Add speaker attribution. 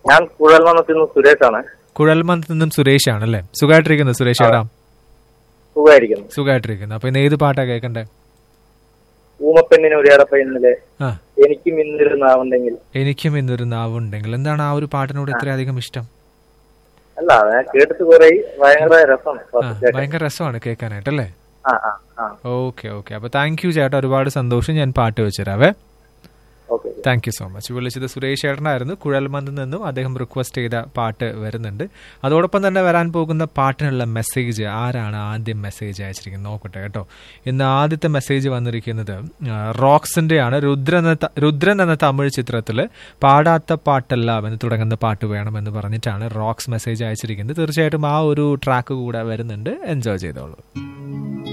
Speaker 1: ഞാൻ കുഴൽമണത്തിൽ നിന്ന് സുരേഷാണ്
Speaker 2: കുഴൽമന്ത് നിന്നും സുരേഷ് ആണല്ലേ സുഖമായിട്ടിരിക്കുന്നു സുരേഷ് ചേട്ടാ
Speaker 1: സുഖമായിരിക്കുന്നു
Speaker 2: സുഖമായിട്ടിരിക്കുന്നു അപ്പൊ ഇന്ന് ഏത് പാട്ടാ കേൾക്കണ്ടേ
Speaker 1: ഊമപ്പെണ്ണിന് ഒരേറപ്പ ഇന്നലെ
Speaker 2: ആ
Speaker 1: എനിക്കും ഇന്നൊരു നാവുണ്ടെങ്കിൽ
Speaker 2: എനിക്കും ഇന്നൊരു നാവുണ്ടെങ്കിൽ എന്താണ് ആ ഒരു പാട്ടിനോട് ഇത്രയധികം ഇഷ്ടം
Speaker 1: അല്ല ഞാൻ കേട്ടിട്ട് കുറെ ഭയങ്കര രസമാണ്
Speaker 2: ആ
Speaker 1: പാട്ട് കേൾക്കാൻ.
Speaker 2: ഭയങ്കര രസമാണ് കേൾക്കാനായിട്ടല്ലേ
Speaker 1: ആ ആ ആ
Speaker 2: ഓക്കെ ഓക്കെ അപ്പൊ താങ്ക് യു ചേട്ടാ ഒരുപാട് സന്തോഷം ഞാൻ പാട്ട് വെച്ചുതരാവേ
Speaker 1: okay
Speaker 2: thank you so much വിളിച്ചത് സുരേഷ് ചേട്ടനായിരുന്നു കുഴൽമന്ദിൽ നിന്നും അദ്ദേഹം റിക്വസ്റ്റ് ചെയ്ത പാട്ട് വരുന്നുണ്ട് അതോടൊപ്പം തന്നെ വരാൻ പോകുന്ന പാട്ടിനുള്ള മെസ്സേജ് ആരാണ് ആദ്യം മെസ്സേജ് അയച്ചിരിക്കുന്നത് നോക്കട്ടെ കേട്ടോ ഇന്ന് ആദ്യത്തെ മെസ്സേജ് വന്നിരിക്കുന്നത് ആ, റോക്സിന്റെ ആണ് രുദ്രൻ എന്ന ത- രുദ്രൻ എന്ന തമിഴ് ചിത്രത്തിൽ പാടാത്ത പാട്ടെല്ലാം എന്ന് തുടങ്ങുന്ന പാട്ട് വേണമെന്ന് പറഞ്ഞിട്ടാണ് റോക്സ് മെസ്സേജ് അയച്ചിരിക്കുന്നത് തീർച്ചയായിട്ടും ആ ഒരു ട്രാക്ക് കൂടെ വരുന്നുണ്ട് എൻജോയ് ചെയ്തോളൂ